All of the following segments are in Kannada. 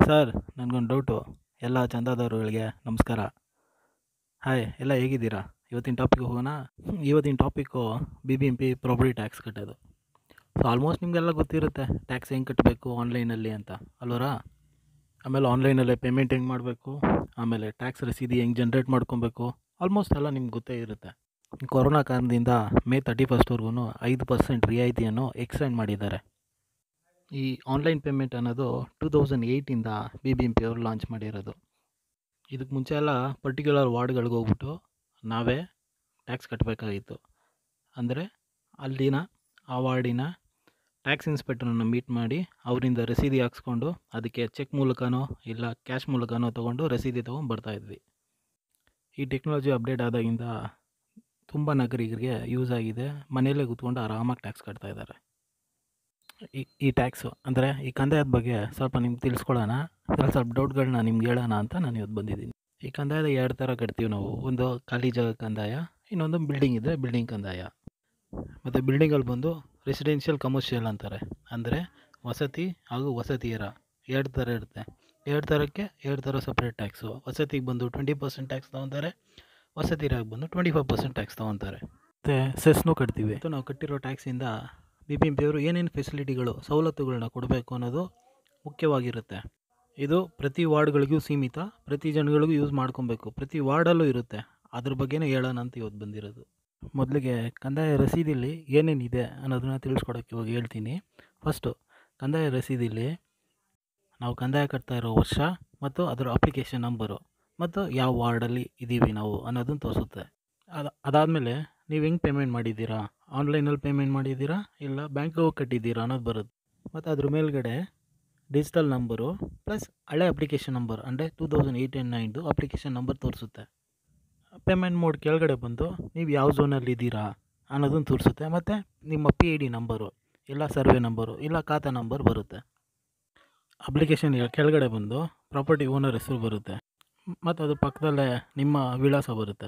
ಸರ್ ನನಗೊಂದು ಡೌಟು ಎಲ್ಲ ಚಂದಾದಾರರುಗಳಿಗೆ ನಮಸ್ಕಾರ ಹಾಯ್ ಎಲ್ಲ ಹೇಗಿದ್ದೀರಾ ಇವತ್ತಿನ ಟಾಪಿಕ್ಗೆ ಹೋಗೋಣ ಇವತ್ತಿನ topic B B M P property tax ಕಟ್ಟೋದು ಸೊ ಆಲ್ಮೋಸ್ಟ್ ನಿಮಗೆಲ್ಲ ಗೊತ್ತಿರುತ್ತೆ ಟ್ಯಾಕ್ಸ್ ಹೆಂಗೆ ಕಟ್ಟಬೇಕು ಆನ್ಲೈನಲ್ಲಿ ಅಂತ ಅಲ್ವರಾ ಆಮೇಲೆ ಆನ್ಲೈನಲ್ಲೇ ಪೇಮೆಂಟ್ ಹೆಂಗೆ ಮಾಡಬೇಕು ಆಮೇಲೆ ಟ್ಯಾಕ್ಸ್ ರಸೀದಿ ಹೆಂಗೆ ಜನ್ರೇಟ್ ಮಾಡ್ಕೊಬೇಕು ಆಲ್ಮೋಸ್ಟ್ ಎಲ್ಲ ನಿಮ್ಗೆ ಗೊತ್ತೇ ಇರುತ್ತೆ ಕೊರೋನಾ ಕಾರಣದಿಂದ ಮೇ ತರ್ಟಿ ಫಸ್ಟ್ವರೆಗೂ ಐದು ಪರ್ಸೆಂಟ್ ರಿಯಾಯಿತಿಯನ್ನು ಎಕ್ಸ್ಟೆಂಡ್ ಮಾಡಿದ್ದಾರೆ ಈ ಆನ್ಲೈನ್ ಪೇಮೆಂಟ್ ಅನ್ನೋದು ಟೂ ತೌಸಂಡ್ ಏಯ್ಟಿಂದ ಬಿ ಬಿ ಎಂ ಪಿ ಅವರು ಲಾಂಚ್ ಮಾಡಿರೋದು ಇದಕ್ಕೆ ಮುಂಚೆ ಎಲ್ಲ ಪರ್ಟಿಕ್ಯುಲರ್ ವಾರ್ಡ್ಗಳಿಗೆ ಹೋಗ್ಬಿಟ್ಟು ನಾವೇ ಟ್ಯಾಕ್ಸ್ ಕಟ್ಟಬೇಕಾಗಿತ್ತು ಅಂದರೆ ಅಲ್ಲಿನ ಆ ವಾರ್ಡಿನ ಟ್ಯಾಕ್ಸ್ ಇನ್ಸ್ಪೆಕ್ಟ್ರನ್ನ ಮೀಟ್ ಮಾಡಿ ಅವರಿಂದ ರಸೀದಿ ಹಾಕ್ಸ್ಕೊಂಡು ಅದಕ್ಕೆ ಚೆಕ್ ಮೂಲಕನೋ ಇಲ್ಲ ಕ್ಯಾಶ್ ಮೂಲಕನೋ ತೊಗೊಂಡು ರಸೀದಿ ತೊಗೊಂಡು ಬರ್ತಾಯಿದ್ವಿ ಈ ಟೆಕ್ನಾಲಜಿ ಅಪ್ಡೇಟ್ ಆದಾಗಿಂದ ತುಂಬ ನಾಗರಿಕರಿಗೆ ಯೂಸ್ ಆಗಿದೆ ಮನೆಯಲ್ಲೇ ಕೂತ್ಕೊಂಡು ಆರಾಮಾಗಿ ಟ್ಯಾಕ್ಸ್ ಕಟ್ತಾ ಇದ್ದಾರೆ ಈ ಈ ಟ್ಯಾಕ್ಸು ಅಂದರೆ ಈ ಕಂದಾಯದ ಬಗ್ಗೆ ಸ್ವಲ್ಪ ನಿಮ್ಗೆ ತಿಳಿಸ್ಕೊಳ್ಳೋಣ ಅದ್ರಲ್ಲಿ ಸ್ವಲ್ಪ ಡೌಟ್ಗಳನ್ನ ನಿಮ್ಗೆ ಹೇಳೋಣ ಅಂತ ನಾನು ಇವತ್ತು ಬಂದಿದ್ದೀನಿ ಈ ಕಂದಾಯದ ಎರಡು ಥರ ಕಟ್ತೀವಿ ನಾವು ಒಂದು ಖಾಲಿ ಜಾಗ ಕಂದಾಯ ಇನ್ನೊಂದು ಬಿಲ್ಡಿಂಗ್ ಇದ್ದರೆ ಬಿಲ್ಡಿಂಗ್ ಕಂದಾಯ ಮತ್ತು ಬಿಲ್ಡಿಂಗಲ್ಲಿ ಬಂದು ರೆಸಿಡೆನ್ಷಿಯಲ್ ಕಮರ್ಷಿಯಲ್ ಅಂತಾರೆ ಅಂದರೆ ವಸತಿ ಹಾಗೂ ವಸತಿಯರ ಎರಡು ಥರ ಇರುತ್ತೆ ಎರಡು ಥರಕ್ಕೆ ಎರಡು ಥರ ಸಪ್ರೇಟ್ ಟ್ಯಾಕ್ಸು ವಸತಿಗೆ ಬಂದು ಟ್ವೆಂಟಿ ಪರ್ಸೆಂಟ್ ಟ್ಯಾಕ್ಸ್ ತೊಗೊತಾರೆ ವಸತಿರಾಗಿ ಬಂದು ಟ್ವೆಂಟಿ ಫೈವ್ ಪರ್ಸೆಂಟ್ ಟ್ಯಾಕ್ಸ್ ತೊಗೊತಾರೆ ಮತ್ತು ಸೆಸ್ನು ಕಟ್ತೀವಿ ಮತ್ತು ನಾವು ಕಟ್ಟಿರೋ ಟ್ಯಾಕ್ಸಿಂದ ಬಿ ಬಿ ಎಂ ಪಿಯವರು ಏನೇನು ಫೆಸಿಲಿಟಿಗಳು ಸವಲತ್ತುಗಳನ್ನ ಕೊಡಬೇಕು ಅನ್ನೋದು ಮುಖ್ಯವಾಗಿರುತ್ತೆ ಇದು ಪ್ರತಿ ವಾರ್ಡ್ಗಳಿಗೂ ಸೀಮಿತ ಪ್ರತಿ ಜನಗಳಿಗೂ ಯೂಸ್ ಮಾಡ್ಕೊಬೇಕು ಪ್ರತಿ ವಾರ್ಡಲ್ಲೂ ಇರುತ್ತೆ ಅದ್ರ ಬಗ್ಗೆನೇ ಹೇಳೋಣ ಅಂತ ಇವತ್ತು ಬಂದಿರೋದು ಮೊದಲಿಗೆ ಕಂದಾಯ ರಸೀದಿಲಿ ಏನೇನಿದೆ ಅನ್ನೋದನ್ನ ತಿಳಿಸ್ಕೊಡೋಕ್ಕೆ ಇವಾಗ ಹೇಳ್ತೀನಿ ಫಸ್ಟು ಕಂದಾಯ ರಸೀದಿಲಿ ನಾವು ಕಂದಾಯ ಕಟ್ತಾ ಇರೋ ವರ್ಷ ಮತ್ತು ಅದರ ಅಪ್ಲಿಕೇಶನ್ ನಂಬರು ಮತ್ತು ಯಾವ ವಾರ್ಡಲ್ಲಿ ಇದ್ದೀವಿ ನಾವು ಅನ್ನೋದನ್ನು ತೋರಿಸುತ್ತೆ ಅದು ಅದಾದಮೇಲೆ ನೀವು ಹೆಂಗೆ ಪೇಮೆಂಟ್ ಮಾಡಿದ್ದೀರಾ ಆನ್ಲೈನಲ್ಲಿ ಪೇಮೆಂಟ್ ಮಾಡಿದ್ದೀರಾ ಇಲ್ಲ ಬ್ಯಾಂಕ್ಗೆ ಹೋಗಿ ಕಟ್ಟಿದ್ದೀರಾ ಅನ್ನೋದು ಬರುತ್ತೆ ಮತ್ತು ಅದ್ರ ಮೇಲ್ಗಡೆ ಡಿಜಿಟಲ್ ನಂಬರು ಪ್ಲಸ್ ಹಳೆ ಅಪ್ಲಿಕೇಶನ್ ನಂಬರ್ ಅಂದರೆ ಟೂ ತೌಸಂಡ್ ಏಯ್ಟ್ ಆ್ಯಂಡ್ ನೈನ್ದು ಅಪ್ಲಿಕೇಶನ್ ನಂಬರ್ ತೋರಿಸುತ್ತೆ ಪೇಮೆಂಟ್ ಮೋಡ್ ಕೆಳಗಡೆ ಬಂದು ನೀವು ಯಾವ ಝೋನಲ್ಲಿ ಇದ್ದೀರಾ ಅನ್ನೋದನ್ನು ತೋರಿಸುತ್ತೆ ಮತ್ತು ನಿಮ್ಮ ಪಿ ಐ ಡಿ ನಂಬರು ಇಲ್ಲ ಸರ್ವೆ ನಂಬರು ಇಲ್ಲ ಖಾತಾ ನಂಬರ್ ಬರುತ್ತೆ ಅಪ್ಲಿಕೇಶನ್ ಕೆಳಗಡೆ ಬಂದು ಪ್ರಾಪರ್ಟಿ ಓನರ್ ಹೆಸರು ಬರುತ್ತೆ ಮತ್ತು ಅದ್ರ ಪಕ್ಕದಲ್ಲೇ ನಿಮ್ಮ ವಿಳಾಸ ಬರುತ್ತೆ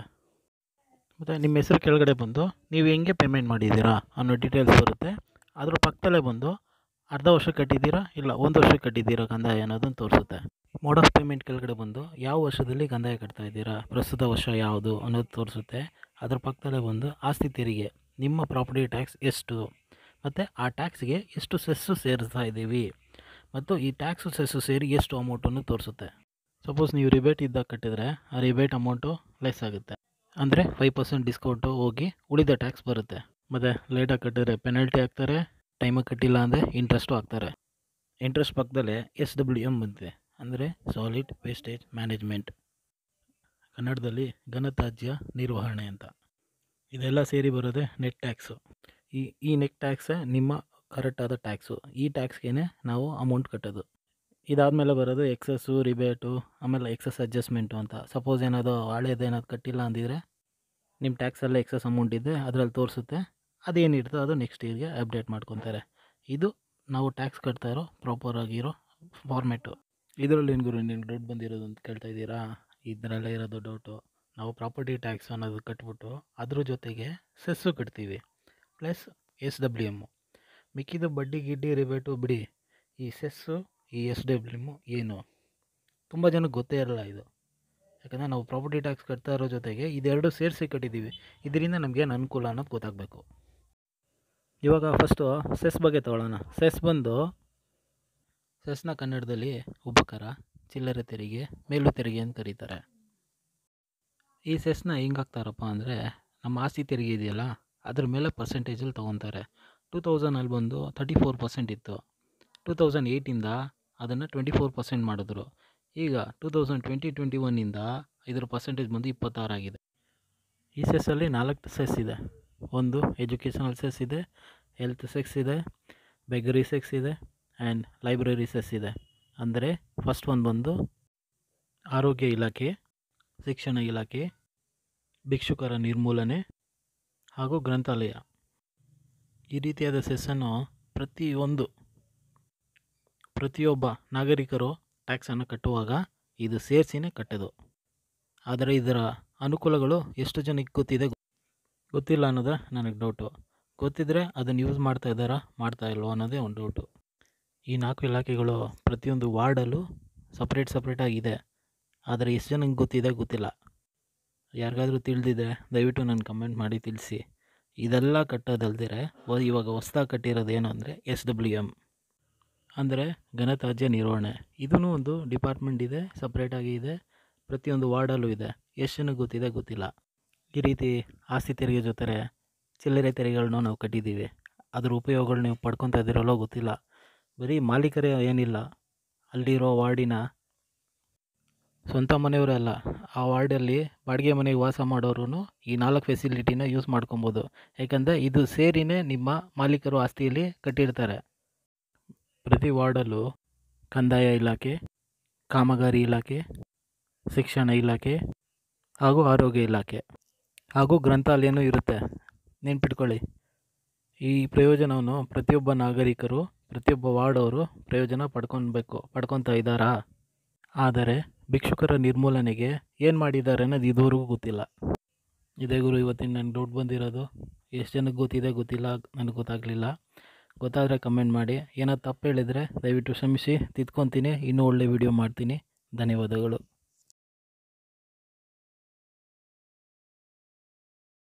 ಮತ್ತು ನಿಮ್ಮ ಹೆಸರು ಕೆಳಗಡೆ ಬಂದು ನೀವು ಹೆಂಗೆ ಪೇಮೆಂಟ್ ಮಾಡಿದ್ದೀರಾ ಅನ್ನೋ ಡೀಟೇಲ್ಸ್ ಬರುತ್ತೆ ಅದ್ರ ಪಕ್ಕದಲ್ಲೇ ಬಂದು ಅರ್ಧ ವರ್ಷ ಕಟ್ಟಿದ್ದೀರಾ ಇಲ್ಲ ಒಂದು ವರ್ಷ ಕಟ್ಟಿದ್ದೀರಾ ಕಂದಾಯ ಅನ್ನೋದನ್ನು ತೋರಿಸುತ್ತೆ ಮೋಡ್ ಆಫ್ ಪೇಮೆಂಟ್ ಕೆಳಗಡೆ ಬಂದು ಯಾವ ವರ್ಷದಲ್ಲಿ ಕಂದಾಯ ಕಟ್ತಾ ಇದ್ದೀರಾ ಪ್ರಸ್ತುತ ವರ್ಷ ಯಾವುದು ಅನ್ನೋದು ತೋರಿಸುತ್ತೆ ಅದ್ರ ಪಕ್ಕದಲ್ಲೇ ಬಂದು ಆಸ್ತಿ ತೆರಿಗೆ ನಿಮ್ಮ ಪ್ರಾಪರ್ಟಿ ಟ್ಯಾಕ್ಸ್ ಎಷ್ಟು ಮತ್ತು ಆ ಟ್ಯಾಕ್ಸ್ಗೆ ಎಷ್ಟು ಸೆಸ್ಸು ಸೇರಿಸ್ತಾ ಇದ್ದೀವಿ ಮತ್ತು ಈ ಟ್ಯಾಕ್ಸು ಸೆಸ್ಸು ಸೇರಿ ಎಷ್ಟು ಅಮೌಂಟನ್ನು ತೋರಿಸುತ್ತೆ ಸಪೋಸ್ ನೀವು ರಿಬೇಟ್ ಇದ್ದಾಗ ಕಟ್ಟಿದರೆ ಆ ರಿಬೇಟ್ ಅಮೌಂಟು ಲೆಸ್ ಆಗುತ್ತೆ ಅಂದರೆ ಫೈವ್ ಪರ್ಸೆಂಟ್ ಡಿಸ್ಕೌಂಟು ಹೋಗಿ ಉಳಿದ ಟ್ಯಾಕ್ಸ್ ಬರುತ್ತೆ ಮತ್ತು ಲೇಟಾಗಿ ಕಟ್ಟಿದ್ರೆ ಪೆನಲ್ಟಿ ಹಾಕ್ತಾರೆ ಟೈಮಿಗೆ ಕಟ್ಟಿಲ್ಲ ಅಂದರೆ ಇಂಟ್ರೆಸ್ಟು ಹಾಕ್ತಾರೆ ಇಂಟ್ರೆಸ್ಟ್ ಪಕ್ಕದಲ್ಲೇ ಎಸ್ ಡಬ್ಲ್ಯೂ ಎಮ್ ಬಂದಿದೆ ಅಂದರೆ ಸಾಲಿಡ್ ವೇಸ್ಟೇಜ್ ಮ್ಯಾನೇಜ್ಮೆಂಟ್ ಕನ್ನಡದಲ್ಲಿ ಘನತ್ಯಾಜ್ಯ ನಿರ್ವಹಣೆ ಅಂತ ಇದೆಲ್ಲ ಸೇರಿ ಬರೋದೇ ನೆಟ್ ಟ್ಯಾಕ್ಸು ಈ ಈ ನೆಟ್ ಟ್ಯಾಕ್ಸೇ ನಿಮ್ಮ ಕರೆಕ್ಟಾದ ಟ್ಯಾಕ್ಸು ಈ ಟ್ಯಾಕ್ಸ್ಗೆ ನಾವು ಅಮೌಂಟ್ ಕಟ್ಟೋದು ಇದಾದಮೇಲೆ ಬರೋದು ಎಕ್ಸಸ್ಸು ರಿಬೇಟು ಆಮೇಲೆ ಎಕ್ಸಸ್ ಅಡ್ಜಸ್ಟ್ಮೆಂಟು ಅಂತ ಸಪೋಸ್ ಏನಾದರೂ ಹಳೇದು ಏನಾದ್ರು ಕಟ್ಟಿಲ್ಲ ಅಂದಿದ್ರೆ ನಿಮ್ಮ ಟ್ಯಾಕ್ಸಲ್ಲೇ ಎಕ್ಸಸ್ ಅಮೌಂಟ್ ಇದೆ ಅದರಲ್ಲಿ ತೋರಿಸುತ್ತೆ ಅದೇನಿರ್ತೋ ಅದು ನೆಕ್ಸ್ಟ್ ಇಯರ್ಗೆ ಅಪ್ಡೇಟ್ ಮಾಡ್ಕೊತಾರೆ ಇದು ನಾವು ಟ್ಯಾಕ್ಸ್ ಕಟ್ತಾ ಇರೋ ಪ್ರಾಪರ್ ಆಗಿರೋ ಫಾರ್ಮೆಟು ಇದರಲ್ಲಿ ಏನು ಗುರು ನಿನ್ಗೆ ದುಡ್ಡು ಬಂದಿರೋದು ಅಂತ ಕೇಳ್ತಾ ಇದ್ದೀರಾ ಇದರಲ್ಲೇ ಇರೋದು ಡೌಟು ನಾವು ಪ್ರಾಪರ್ಟಿ ಟ್ಯಾಕ್ಸ್ ಅನ್ನೋದು ಕಟ್ಬಿಟ್ಟು ಅದ್ರ ಜೊತೆಗೆ ಸೆಸ್ಸು ಕಟ್ತೀವಿ ಪ್ಲಸ್ ಎಸ್ ಡಬ್ಲ್ಯೂ ಎಮ್ಮು ಮಿಕ್ಕಿದ ಬಡ್ಡಿ ಗಿಡ್ಡಿ ರಿಬೇಟು ಬಿಡಿ ಈ ಸೆಸ್ಸು ಈ ಎಸ್ ಡಬ್ಲ್ಯೂ ಎಮ್ಮು ಏನು ತುಂಬ ಜನಕ್ಕೆ ಗೊತ್ತೇ ಇರಲ್ಲ ಇದು ಯಾಕಂದರೆ ನಾವು ಪ್ರಾಪರ್ಟಿ ಟ್ಯಾಕ್ಸ್ ಕಟ್ತಾ ಇರೋ ಜೊತೆಗೆ ಇದೆರಡು ಸೇರಿಸಿ ಕಟ್ಟಿದ್ದೀವಿ ಇದರಿಂದ ನಮಗೇನು ಅನುಕೂಲ ಅನ್ನೋದು ಗೊತ್ತಾಗಬೇಕು ಇವಾಗ ಫಸ್ಟು ಸೆಸ್ ಬಗ್ಗೆ ತೊಗೊಳ್ಳೋಣ ಸೆಸ್ ಬಂದು ಸೆಸ್ನ ಕನ್ನಡದಲ್ಲಿ ಉಪಕಾರ ಚಿಲ್ಲರೆ ತೆರಿಗೆ ಮೇಲು ತೆರಿಗೆ ಅಂತ ಕರೀತಾರೆ ಈ ಸೆಸ್ನ ಹೆಂಗೆ ಹಾಕ್ತಾರಪ್ಪ ಅಂದರೆ ನಮ್ಮ ಆಸ್ತಿ ತೆರಿಗೆ ಇದೆಯಲ್ಲ ಅದ್ರ ಮೇಲೆ ಪರ್ಸೆಂಟೇಜಲ್ಲಿ ತೊಗೊತಾರೆ ಟೂ ತೌಸಂಡಲ್ಲಿ ಬಂದು ತರ್ಟಿ ಫೋರ್ ಪರ್ಸೆಂಟ್ ಇತ್ತು ಟೂ ತೌಸಂಡ್ ಏಯ್ಟಿಂದ ಅದನ್ನು ಟ್ವೆಂಟಿ ಫೋರ್ ಪರ್ಸೆಂಟ್ ಮಾಡಿದ್ರು ಈಗ ಟೂ ತೌಸಂಡ್ ಟ್ವೆಂಟಿ ಟ್ವೆಂಟಿ ಒನ್ನಿಂದ ಇದರ ಪರ್ಸೆಂಟೇಜ್ ಬಂದು ಇಪ್ಪತ್ತಾರಾಗಿದೆ ಈ ಸೆಸ್ಸಲ್ಲಿ ನಾಲ್ಕು ಸೆಸ್ ಇದೆ ಒಂದು ಎಜುಕೇಷನಲ್ ಸೆಸ್ ಇದೆ ಹೆಲ್ತ್ ಸೆಕ್ಸ್ ಇದೆ ಬೆಗರಿ ಸೆಕ್ಸ್ ಇದೆ ಆ್ಯಂಡ್ ಲೈಬ್ರರಿ ಸೆಸ್ ಇದೆ ಅಂದರೆ ಫಸ್ಟ್ ಒಂದು ಬಂದು ಆರೋಗ್ಯ ಇಲಾಖೆ ಶಿಕ್ಷಣ ಇಲಾಖೆ ಭಿಕ್ಷುಕರ ನಿರ್ಮೂಲನೆ ಹಾಗೂ ಗ್ರಂಥಾಲಯ ಈ ರೀತಿಯಾದ ಸೆಸ್ಸನ್ನು ಪ್ರತಿಯೊಂದು ಪ್ರತಿಯೊಬ್ಬ ನಾಗರಿಕರು ಟ್ಯಾಕ್ಸನ್ನು ಕಟ್ಟುವಾಗ ಇದು ಸೇರಿಸಿನೇ ಕಟ್ಟೋದು ಆದರೆ ಇದರ ಅನುಕೂಲಗಳು ಎಷ್ಟು ಜನಕ್ಕೆ ಗೊತ್ತಿದೆ ಗೊತ್ತಿಲ್ಲ ಅನ್ನೋದು ನನಗೆ ಡೌಟು ಗೊತ್ತಿದ್ದರೆ ಅದನ್ನು ಯೂಸ್ ಮಾಡ್ತಾ ಇದ್ದಾರಾ ಮಾಡ್ತಾ ಇಲ್ವೋ ಅನ್ನೋದೇ ಒಂದು ಡೌಟು ಈ ನಾಲ್ಕು ಇಲಾಖೆಗಳು ಪ್ರತಿಯೊಂದು ವಾರ್ಡಲ್ಲೂ ಸಪ್ರೇಟ್ ಸಪ್ರೇಟಾಗಿದೆ ಆದರೆ ಎಷ್ಟು ಜನಕ್ಕೆ ಗೊತ್ತಿದೆ ಗೊತ್ತಿಲ್ಲ ಯಾರಿಗಾದ್ರೂ ತಿಳಿದಿದೆ ದಯವಿಟ್ಟು ನಾನು ಕಮೆಂಟ್ ಮಾಡಿ ತಿಳಿಸಿ ಇದೆಲ್ಲ ಕಟ್ಟೋದಲ್ದಿರೆ ಇವಾಗ ಹೊಸ್ದಾಗಿ ಕಟ್ಟಿರೋದು ಏನು ಅಂದರೆ ಎಸ್ ಡಬ್ಲ್ಯೂ ಎಮ್ ಅಂದರೆ ಘನತ್ಯಾಜ್ಯ ನಿರ್ವಹಣೆ ಇದೂ ಒಂದು ಡಿಪಾರ್ಟ್ಮೆಂಟ್ ಇದೆ ಸಪ್ರೇಟಾಗಿ ಇದೆ ಪ್ರತಿಯೊಂದು ವಾರ್ಡಲ್ಲೂ ಇದೆ ಎಷ್ಟು ಜನಕ್ಕೆ ಗೊತ್ತಿದೆ ಗೊತ್ತಿಲ್ಲ ಈ ರೀತಿ ಆಸ್ತಿ ತೆರಿಗೆ ಜೊತೆ ಚಿಲ್ಲರೆ ತೆರಿಗೆಗಳನ್ನೂ ನಾವು ಕಟ್ಟಿದ್ದೀವಿ ಅದ್ರ ಉಪಯೋಗಗಳು ನೀವು ಪಡ್ಕೊತಾ ಇದ್ದೀರಲ್ಲೋ ಗೊತ್ತಿಲ್ಲ ಬರೀ ಮಾಲೀಕರೇ ಏನಿಲ್ಲ ಅಲ್ಲಿರೋ ವಾರ್ಡಿನ ಸ್ವಂತ ಮನೆಯವರೇ ಅಲ್ಲ ಆ ವಾರ್ಡಲ್ಲಿ ಬಾಡಿಗೆ ಮನೆಗೆ ವಾಸ ಮಾಡೋರು ಈ ನಾಲ್ಕು ಫೆಸಿಲಿಟಿನ ಯೂಸ್ ಮಾಡ್ಕೊಬೋದು ಯಾಕಂದರೆ ಇದು ಸೇರಿನೇ ನಿಮ್ಮ ಮಾಲೀಕರು ಆಸ್ತಿಯಲ್ಲಿ ಕಟ್ಟಿರ್ತಾರೆ ಪ್ರತಿ ವಾರ್ಡಲ್ಲೂ ಕಂದಾಯ ಇಲಾಖೆ ಕಾಮಗಾರಿ ಇಲಾಖೆ ಶಿಕ್ಷಣ ಇಲಾಖೆ ಹಾಗೂ ಆರೋಗ್ಯ ಇಲಾಖೆ ಹಾಗೂ ಗ್ರಂಥಾಲಯನೂ ಇರುತ್ತೆ ನೆನ್ಪಿಟ್ಕೊಳ್ಳಿ ಈ ಪ್ರಯೋಜನವನ್ನು ಪ್ರತಿಯೊಬ್ಬ ನಾಗರಿಕರು ಪ್ರತಿಯೊಬ್ಬ ವಾರ್ಡವರು ಪ್ರಯೋಜನ ಪಡ್ಕೊಬೇಕು ಪಡ್ಕೊತಾ ಇದ್ದಾರಾ ಆದರೆ ಭಿಕ್ಷುಕರ ನಿರ್ಮೂಲನೆಗೆ ಏನು ಮಾಡಿದ್ದಾರೆ ಅನ್ನೋದು ಇದುವರೆಗೂ ಗೊತ್ತಿಲ್ಲ ಇದೇ ಗುರು ಇವತ್ತಿನ ನನಗೆ ಡೌಟ್ ಬಂದಿರೋದು ಎಷ್ಟು ಜನಕ್ಕೆ ಗೊತ್ತಿದೆ ಗೊತ್ತಿಲ್ಲ ನನಗೆ ಗೊತ್ತಾಗಲಿಲ್ಲ ಗೊತ್ತಾದರೆ ಕಮೆಂಟ್ ಮಾಡಿ ಏನಾದ್ರು ತಪ್ಪು ಹೇಳಿದರೆ ದಯವಿಟ್ಟು ಕ್ಷಮಿಸಿ ತಿದ್ಕೊತೀನಿ ಇನ್ನೂ ಒಳ್ಳೆ ವೀಡಿಯೋ ಮಾಡ್ತೀನಿ ಧನ್ಯವಾದಗಳು